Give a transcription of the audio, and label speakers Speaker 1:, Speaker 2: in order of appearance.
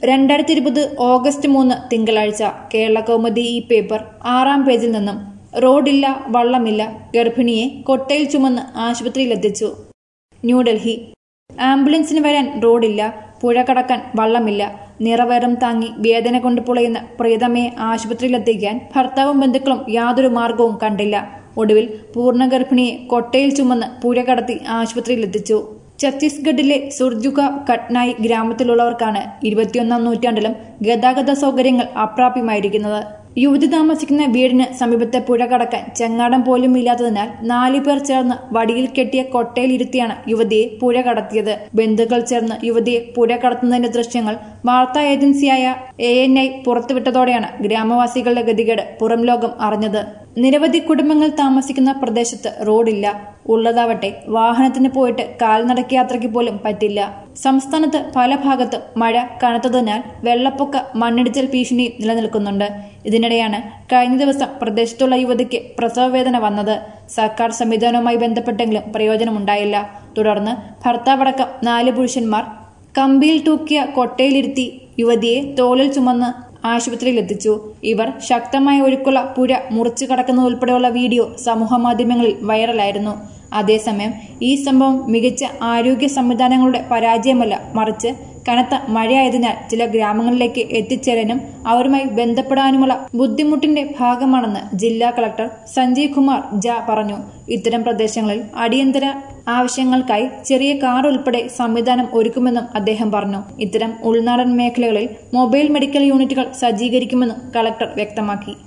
Speaker 1: രണ്ടായിരത്തി ഇരുപത് ഓഗസ്റ്റ് മൂന്ന് തിങ്കളാഴ്ച കേരള കൗമുദി ഈ പേപ്പർ ആറാം പേജിൽ നിന്നും റോഡില്ല വള്ളമില്ല ഗർഭിണിയെ കൊട്ടയിൽ ചുമന്ന് ആശുപത്രിയിലെത്തിച്ചു ന്യൂഡൽഹി ആംബുലൻസിന് വരാൻ റോഡില്ല പുഴ കടക്കാൻ വള്ളമില്ല നിറവേറും താങ്ങി വേദന കൊണ്ട് പുളയുന്ന പ്രീതമയെ ആശുപത്രിയിലെത്തിക്കാൻ ഭർത്താവും ബന്ധുക്കളും യാതൊരു മാർഗവും കണ്ടില്ല ഒടുവിൽ പൂർണ്ണ ഗർഭിണിയെ കൊട്ടയിൽ ചുമന്ന് പുഴ കടത്തി ആശുപത്രിയിലെത്തിച്ചു ഛത്തീസ്ഗഡിലെ സുർജുക കട്നായി ഗ്രാമത്തിലുള്ളവർക്കാണ് ഇരുപത്തിയൊന്നാം നൂറ്റാണ്ടിലും ഗതാഗത സൗകര്യങ്ങൾ അപ്രാപ്യമായിരിക്കുന്നത് യുവതി താമസിക്കുന്ന വീടിന് സമീപത്തെ പുഴ കടക്കാൻ ചെങ്ങാടം പോലും ഇല്ലാത്തതിനാൽ നാലു പേർ ചേർന്ന് വടിയിൽ കെട്ടിയ കൊട്ടയിലിരുത്തിയാണ് യുവതിയെ പുഴ കടത്തിയത് ബന്ധുക്കൾ ചേർന്ന് യുവതിയെ പുഴ കടത്തുന്നതിന്റെ ദൃശ്യങ്ങൾ വാർത്താ ഏജൻസിയായ എ എൻ ഐ പുറത്തുവിട്ടതോടെയാണ് ഗ്രാമവാസികളുടെ ഗതികേട് പുറം ലോകം അറിഞ്ഞത് നിരവധി കുടുംബങ്ങൾ താമസിക്കുന്ന പ്രദേശത്ത് റോഡില്ല ഉള്ളതാവട്ടെ വാഹനത്തിന് പോയിട്ട് കാൽനടക്ക് യാത്രയ്ക്ക് പോലും പറ്റില്ല സംസ്ഥാനത്ത് പല ഭാഗത്തും മഴ കനത്തതിനാൽ വെള്ളപ്പൊക്ക മണ്ണിടിച്ചൽ ഭീഷണിയും നിലനിൽക്കുന്നുണ്ട് ഇതിനിടെയാണ് കഴിഞ്ഞ ദിവസം പ്രദേശത്തുള്ള യുവതിക്ക് പ്രസവവേദന വന്നത് സർക്കാർ സംവിധാനവുമായി ബന്ധപ്പെട്ടെങ്കിലും പ്രയോജനമുണ്ടായില്ല തുടർന്ന് ഭർത്താവടക്കം നാല് പുരുഷന്മാർ കമ്പിയിൽ തൂക്കിയ കൊട്ടയിലിരുത്തി യുവതിയെ തോളിൽ ചുമന്ന് ആശുപത്രിയിലെത്തിച്ചു ഇവർ ശക്തമായ ഒഴുക്കുള്ള പുഴ മുറിച്ചു കടക്കുന്നതുൾപ്പെടെയുള്ള വീഡിയോ സമൂഹമാധ്യമങ്ങളിൽ വൈറലായിരുന്നു അതേസമയം ഈ സംഭവം മികച്ച ആരോഗ്യ സംവിധാനങ്ങളുടെ പരാജയമല്ല മറിച്ച് കനത്ത മഴയായതിനാൽ ചില ഗ്രാമങ്ങളിലേക്ക് എത്തിച്ചേരാനും അവരുമായി ബന്ധപ്പെടാനുമുള്ള ബുദ്ധിമുട്ടിന്റെ ഭാഗമാണെന്ന് ജില്ലാ കളക്ടർ സഞ്ജയ് കുമാർ ജ പറഞ്ഞു ഇത്തരം പ്രദേശങ്ങളിൽ അടിയന്തര ആവശ്യങ്ങൾക്കായി ചെറിയ കാർ ഉൾപ്പെടെ സംവിധാനം ഒരുക്കുമെന്നും അദ്ദേഹം പറഞ്ഞു ഇത്തരം ഉൾനാടൻ മേഖലകളിൽ മൊബൈൽ മെഡിക്കൽ യൂണിറ്റുകൾ സജ്ജീകരിക്കുമെന്നും കളക്ടർ വ്യക്തമാക്കി